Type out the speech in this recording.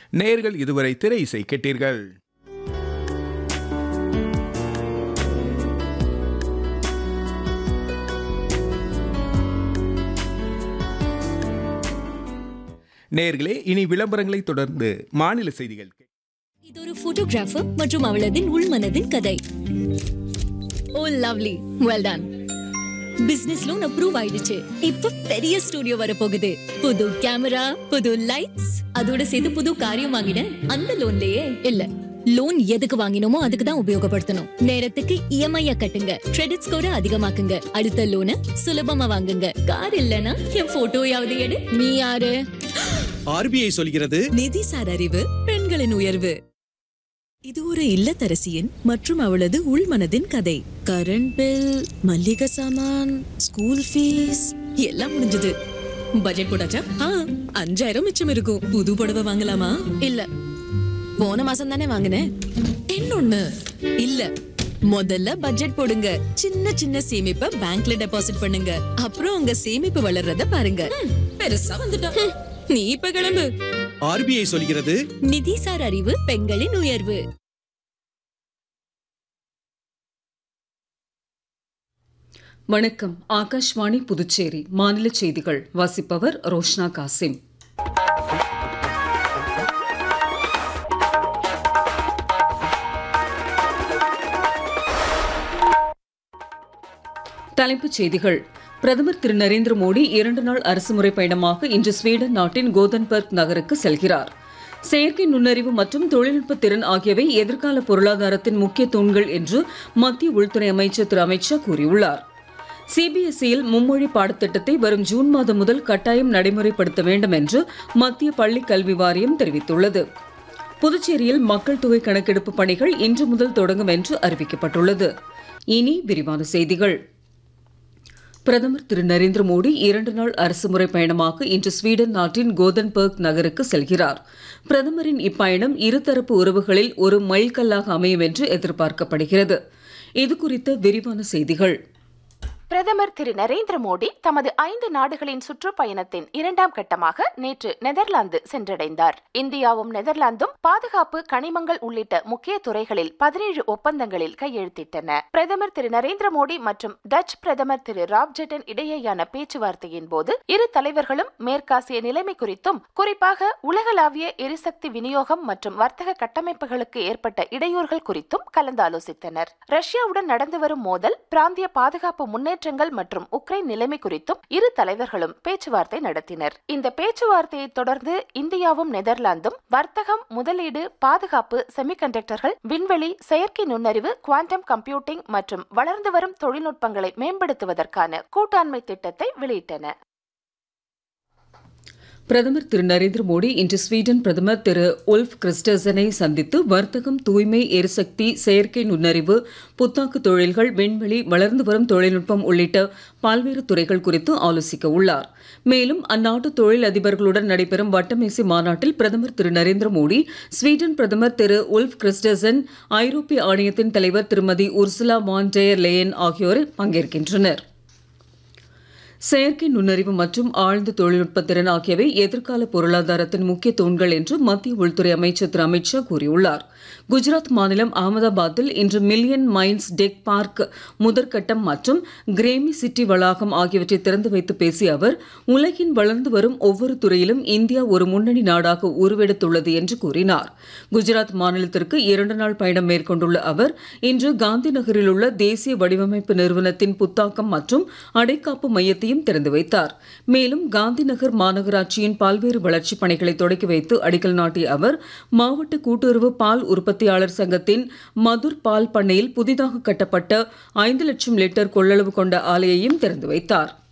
நேர்கள் இதுவரை திரை இசை கேட்டீர்கள் நேர்களே இனி விளம்பரங்களை தொடர்ந்து மாநில செய்திகள் இது ஒரு போட்டோகிராஃபர் மற்றும் அவளதின் உள்மனதின் கதை oh lovely well done business loan approve ஆயிடுச்சு இப்ப பெரிய ஸ்டுடியோ வர போகுது புது கேமரா புது லைட்ஸ் அதோட சேர்த்து புது காரியம் வாங்கினேன் அந்த லோன்லயே இல்ல லோன் எதுக்கு வாங்கினோமோ அதுக்கு தான் உபயோகப்படுத்தணும் நேரத்துக்கு இஎம்ஐ கட்டுங்க கிரெடிட் ஸ்கோரை அதிகமாக்குங்க அடுத்த லோனை சுலபமா வாங்குங்க கார் இல்லனா என் போட்டோயாவது எடு நீ யாரு ஆர்பிஐ சொல்கிறது நிதிசார் அறிவு பெண்களின் உயர்வு இது ஒரு இல்லத்தரசியின் மற்றும் அவளது உள்மனதின் கதை கரண்ட் பில் மல்லிகை சாமான் ஸ்கூல் ஃபீஸ் எல்லாம் முடிஞ்சது பட்ஜெட் போட்டாச்சா ஆ அஞ்சாயிரம் மிச்சம் இருக்கும் புது புடவை வாங்கலாமா இல்ல போன மாசம் தானே வாங்கினேன் இன்னொன்னு இல்ல முதல்ல பட்ஜெட் போடுங்க சின்ன சின்ன சேமிப்பை பேங்க்ல டெபாசிட் பண்ணுங்க அப்புறம் உங்க சேமிப்பு வளர்றத பாருங்க ம், பெருசா வந்துட்டோம் ம், நீ இப்ப கிளம்பு ஆர்பிஐ சொல்கிறது நிதிசார் அறிவு பெண்களின் உயர்வு வணக்கம் ஆகாஷ்வாணி புதுச்சேரி மாநில செய்திகள் வாசிப்பவர் ரோஷ்னா காசிம் தலைப்புச் செய்திகள் பிரதமர் திரு நரேந்திர மோடி இரண்டு நாள் அரசுமுறை பயணமாக இன்று ஸ்வீடன் நாட்டின் கோதன்பர்க் நகருக்கு செல்கிறார் செயற்கை நுண்ணறிவு மற்றும் தொழில்நுட்ப திறன் ஆகியவை எதிர்கால பொருளாதாரத்தின் முக்கிய தூண்கள் என்று மத்திய உள்துறை அமைச்சர் திரு அமித்ஷா கூறியுள்ளார் சிபிஎஸ்இயில் மும்மொழி பாடத்திட்டத்தை வரும் ஜூன் மாதம் முதல் கட்டாயம் நடைமுறைப்படுத்த வேண்டும் என்று மத்திய பள்ளிக் கல்வி வாரியம் தெரிவித்துள்ளது புதுச்சேரியில் மக்கள் தொகை கணக்கெடுப்பு பணிகள் இன்று முதல் தொடங்கும் என்று அறிவிக்கப்பட்டுள்ளது இனி விரிவான செய்திகள் பிரதமர் திரு நரேந்திர மோடி இரண்டு நாள் அரசுமுறை பயணமாக இன்று ஸ்வீடன் நாட்டின் கோதன்பர்க் நகருக்கு செல்கிறார் பிரதமரின் இப்பயணம் இருதரப்பு உறவுகளில் ஒரு மைல்கல்லாக அமையும் என்று எதிர்பார்க்கப்படுகிறது இது குறித்த விரிவான செய்திகள் பிரதமர் திரு நரேந்திர மோடி தமது ஐந்து நாடுகளின் சுற்றுப்பயணத்தின் இரண்டாம் கட்டமாக நேற்று நெதர்லாந்து சென்றடைந்தார் இந்தியாவும் நெதர்லாந்தும் பாதுகாப்பு கனிமங்கள் உள்ளிட்ட முக்கிய துறைகளில் பதினேழு ஒப்பந்தங்களில் கையெழுத்திட்டன பிரதமர் திரு நரேந்திர மோடி மற்றும் டச் பிரதமர் திரு ராப்ஜெட்டன் இடையேயான பேச்சுவார்த்தையின் போது இரு தலைவர்களும் மேற்காசிய நிலைமை குறித்தும் குறிப்பாக உலகளாவிய எரிசக்தி விநியோகம் மற்றும் வர்த்தக கட்டமைப்புகளுக்கு ஏற்பட்ட இடையூறுகள் குறித்தும் கலந்தாலோசித்தனர் ரஷ்யாவுடன் நடந்து வரும் மோதல் பிராந்திய பாதுகாப்பு முன்னேற்ற முன்னேற்றங்கள் மற்றும் உக்ரைன் நிலைமை குறித்தும் இரு தலைவர்களும் பேச்சுவார்த்தை நடத்தினர் இந்த பேச்சுவார்த்தையை தொடர்ந்து இந்தியாவும் நெதர்லாந்தும் வர்த்தகம் முதலீடு பாதுகாப்பு செமிகண்டக்டர்கள் விண்வெளி செயற்கை நுண்ணறிவு குவாண்டம் கம்ப்யூட்டிங் மற்றும் வளர்ந்து வரும் தொழில்நுட்பங்களை மேம்படுத்துவதற்கான கூட்டாண்மை திட்டத்தை வெளியிட்டன பிரதமர் திரு நரேந்திர மோடி இன்று ஸ்வீடன் பிரதமர் திரு உல்ஃப் கிறிஸ்டர்சனை சந்தித்து வர்த்தகம் தூய்மை எரிசக்தி செயற்கை நுண்ணறிவு புத்தாக்கு தொழில்கள் விண்வெளி வளர்ந்து வரும் தொழில்நுட்பம் உள்ளிட்ட பல்வேறு துறைகள் குறித்து ஆலோசிக்க உள்ளார் மேலும் அந்நாட்டு தொழில் அதிபர்களுடன் நடைபெறும் வட்டமேசை மாநாட்டில் பிரதமர் திரு நரேந்திர மோடி ஸ்வீடன் பிரதமர் திரு உல்ஃப் கிறிஸ்டர்சன் ஐரோப்பிய ஆணையத்தின் தலைவர் திருமதி உர்சுலா வான் டெயர் லேயன் ஆகியோர் பங்கேற்கின்றனர் செயற்கை நுண்ணறிவு மற்றும் ஆழ்ந்த தொழில்நுட்ப திறன் ஆகியவை எதிர்கால பொருளாதாரத்தின் முக்கிய தூண்கள் என்று மத்திய உள்துறை அமைச்சர் திரு அமித்ஷா கூறியுள்ளார் குஜராத் மாநிலம் அகமதாபாத்தில் இன்று மில்லியன் மைன்ஸ் டெக் பார்க் முதற்கட்டம் மற்றும் கிரேமி சிட்டி வளாகம் ஆகியவற்றை திறந்து வைத்து பேசிய அவர் உலகின் வளர்ந்து வரும் ஒவ்வொரு துறையிலும் இந்தியா ஒரு முன்னணி நாடாக உருவெடுத்துள்ளது என்று கூறினார் குஜராத் மாநிலத்திற்கு இரண்டு நாள் பயணம் மேற்கொண்டுள்ள அவர் இன்று காந்தி நகரில் உள்ள தேசிய வடிவமைப்பு நிறுவனத்தின் புத்தாக்கம் மற்றும் அடைக்காப்பு மையத்தை மையத்தையும் திறந்து வைத்தார் மேலும் காந்தி நகர் மாநகராட்சியின் பல்வேறு வளர்ச்சிப் பணிகளை தொடக்கி வைத்து அடிக்கல் நாட்டிய அவர் மாவட்ட கூட்டுறவு பால் உற்பத்தியாளர் சங்கத்தின் மதுர் பால் பண்ணையில் புதிதாக கட்டப்பட்ட ஐந்து லட்சம் லிட்டர் கொள்ளளவு கொண்ட ஆலையையும் திறந்து வைத்தார்